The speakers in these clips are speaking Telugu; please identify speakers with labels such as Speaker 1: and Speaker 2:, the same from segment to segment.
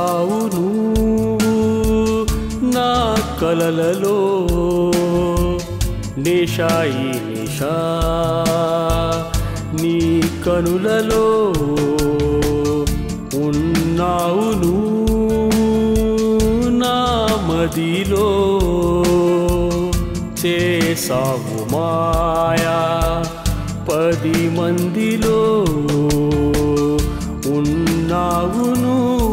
Speaker 1: వస్తావు నువ్వు నా కలలలో నిషాయి నిషా నీ కనులలో ఉన్నావు నువ్వు నా మదిలో చేసావు మాయా పది మందిలో ఉన్నావు నువ్వు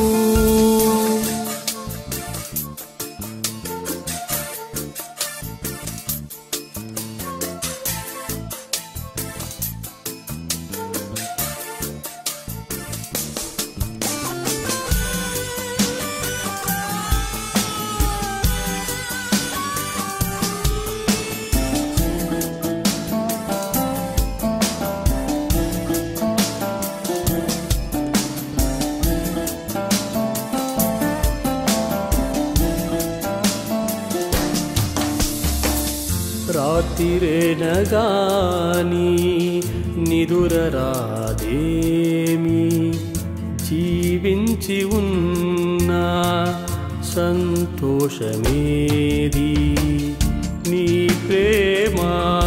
Speaker 1: రాత్రిరేనగాని నిదురరాదేమి జీవించి ఉన్న సంతోషమేది నీ ప్రేమ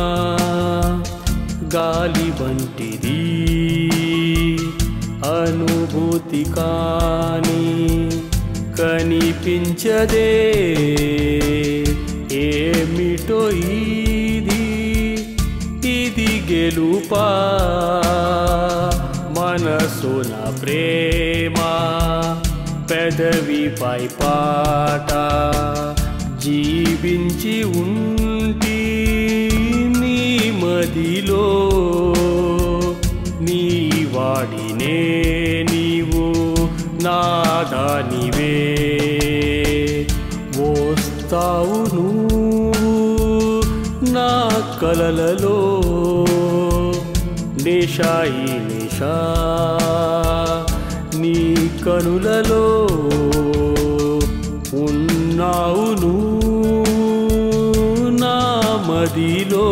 Speaker 1: గాలి వంటిది అనుభూతి కాని కనిపించదే ఏమిటో ఇది ఇది గెలుపా మనసున ప్రేమ పెదవిపై పాట జీవించి ఉంటి నీ మదిలో నీ వాడినే నీవు నాదానివే వస్తావు నువ్వు నా కలలలో నిషాయి నిషా నీ కనులలో ఉన్నావు నువ్వు నా మదిలో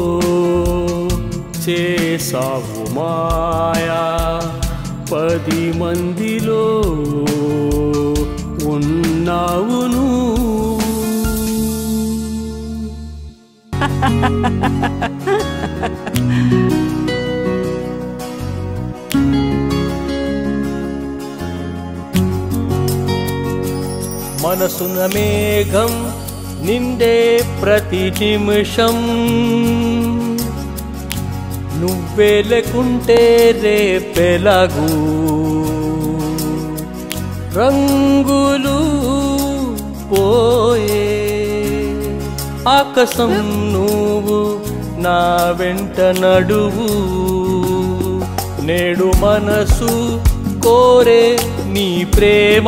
Speaker 1: చేసావు మాయా పది మందిలో ఉన్నావు నువ్వు మనసున మేఘం నిండే ప్రతి నిమిషం నువ్వే లేకుంటే రేపెలాగు రంగులు పోయే ఆకాశం నువ్వు నా వెంట నడువు నేడు మనసు కోరే నీ ప్రేమ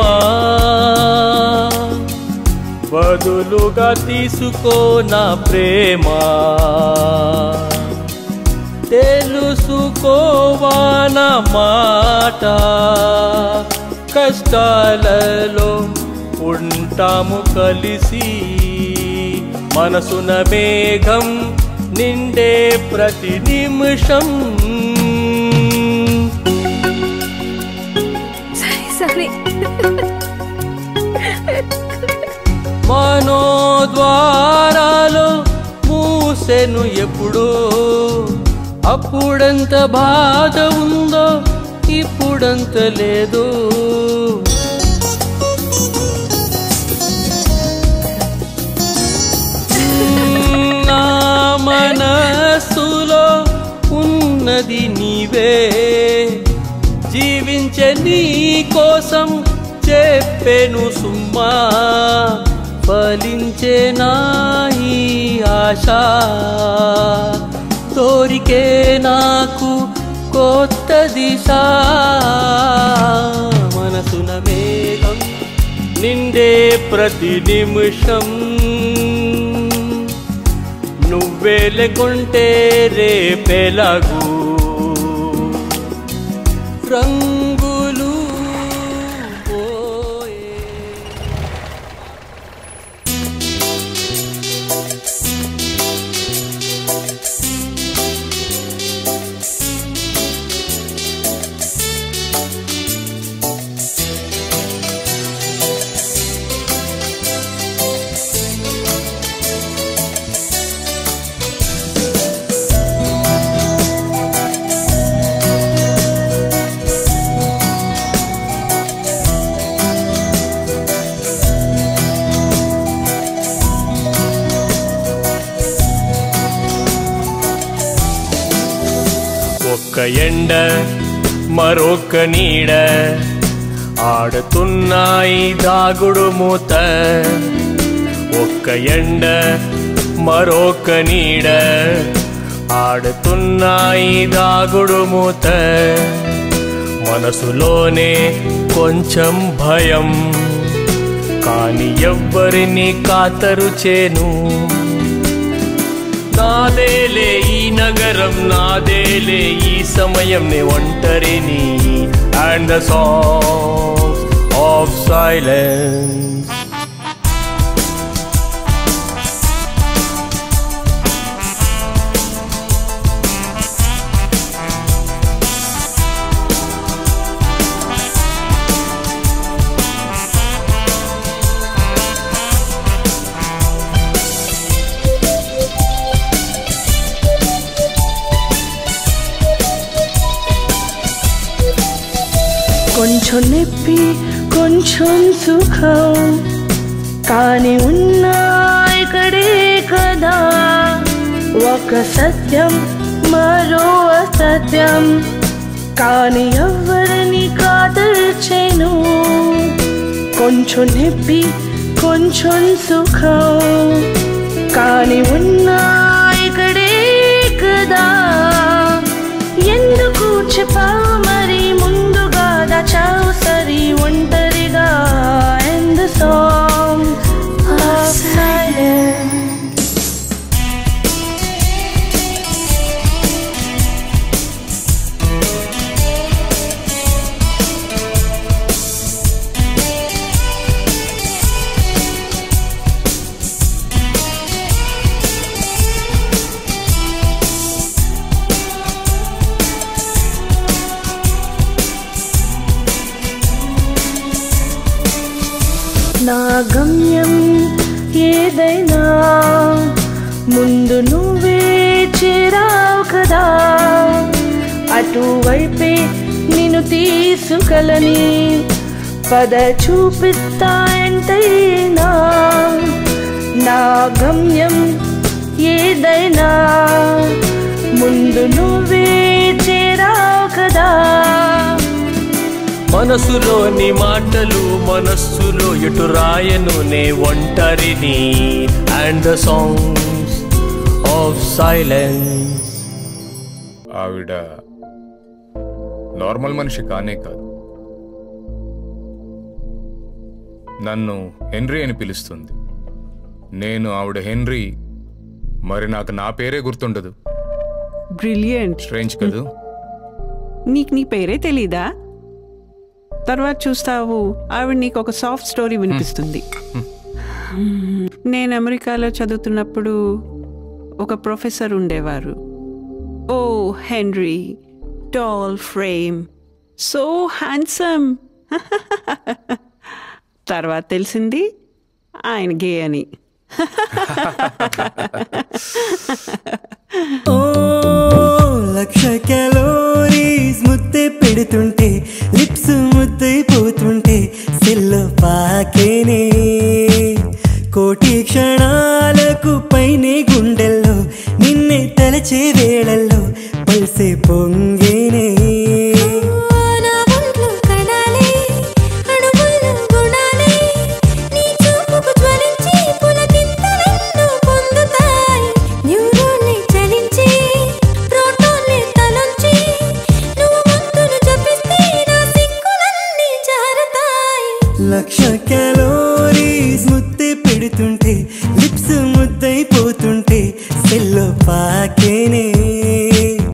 Speaker 1: బదులుగా తీసుకో నా ప్రేమ తెలుసుకోవాన మాట కష్టాలలో ఉంటాము కలిసి మనసున మేఘం నిండే ప్రతి నిమిషం
Speaker 2: సరే సరే
Speaker 1: మనోద్వారాలో మూసెను ఎప్పుడో అప్పుడంత బాధ ఉందో ఇప్పుడంత లేదు నా మనస్సులో ఉన్నది నీవే జీవించే నీ కోసం చెప్పెను సుమ్మా ఫలించే నా ఈ ఆశ తోరికే నాకు కొత్త దిశ మనసున మేఘం నిండే ప్రతి నిమిషం నువ్వే లేకుంటే రేపెలాగు రంగులు పోయే ఒక్క ఎండ మరొక నీడ ఆడుతున్నాయి దాగుడు మూత ఒక్క ఎండ మరొక నీడ ఆడుతున్నాయి దాగుడు మూత మనసులోనే కొంచెం భయం కాని ఎవ్వరిని కాతరు చేను నాదేలే ఈ నగరం నాదేలే ఈ సమయం నే ఒంటరిని and the songs of silence
Speaker 2: కొంచెం నొప్పి కొంచెం సుఖం కానీ ఉన్నా ఇక్కడే కదా ఒక సత్యం మరో అసత్యం కానీ ఎవరిని కాదర్చేను కొంచెం నొప్పి కొంచెం సుఖం కానీ ఉన్నా ఇక్కడే కదా ఎందుకు చెప్పావు మరి ముందుగా దాచావు సరి ఒంటరిగా and the song of silence నా గమ్యం ఏదైనా ముందు నువ్వే చేరావు కదా అటువైపే నిన్ను తీసుకెళ్ళని పద చూపిస్తా ఎంతైనా నా గమ్యం ఏదైనా ముందు నువ్వే చేరావు కదా
Speaker 1: మనసులోని మాటలు మనస్సులో ఎటు రాయను నే ఒంటరిని and the songs of silence
Speaker 3: ఆవిడ నార్మల్ మనిషి కానే కాదు నన్ను హెన్రీ అని పిలుస్తుంది నేను ఆవిడ హెన్రీ మరి నాకు నా పేరే గుర్తుండదు
Speaker 4: బ్రిలియంట్
Speaker 3: స్ట్రేంజ్ కదూ
Speaker 4: నీకు నీ పేరే తెలీదా తర్వాత చూస్తావు ఆవిడ నీకు ఒక సాఫ్ట్ స్టోరీ వినిపిస్తుంది నేను అమెరికాలో చదువుతున్నప్పుడు ఒక ప్రొఫెసర్ ఉండేవారు O Henry tall frame so handsome తర్వాత తెలిసింది ఆయన గే అని
Speaker 5: ఓ లక్ష క్యాలోరీస్ ముద్దే పెడుతుంటే లిప్స్ ముద్దైపోతుంటే సెల్లో పాకేనే కోటి క్షణాలకు పైనే గుండెల్లో నిన్నే తలచే వేళల్లో పల్సే పొంగేనే
Speaker 6: నా ఒంట్లో కణాలే అణువుల్లో గుణాలే నీ చూపుకు జ్వలించి పులకింతలెన్నో పొందుతాయి న్యూరాన్లే చలించి ప్రోటాన్లే తలొంచి నువ్వు మందులు జపిస్తే నా సిక్కులన్నీ జారతాయి
Speaker 5: లక్ష క్యాలోరీస్ ముద్దే పెడుతుంటే లిప్స్ ముద్దైపోతుంటే సెల్లో పాకేనే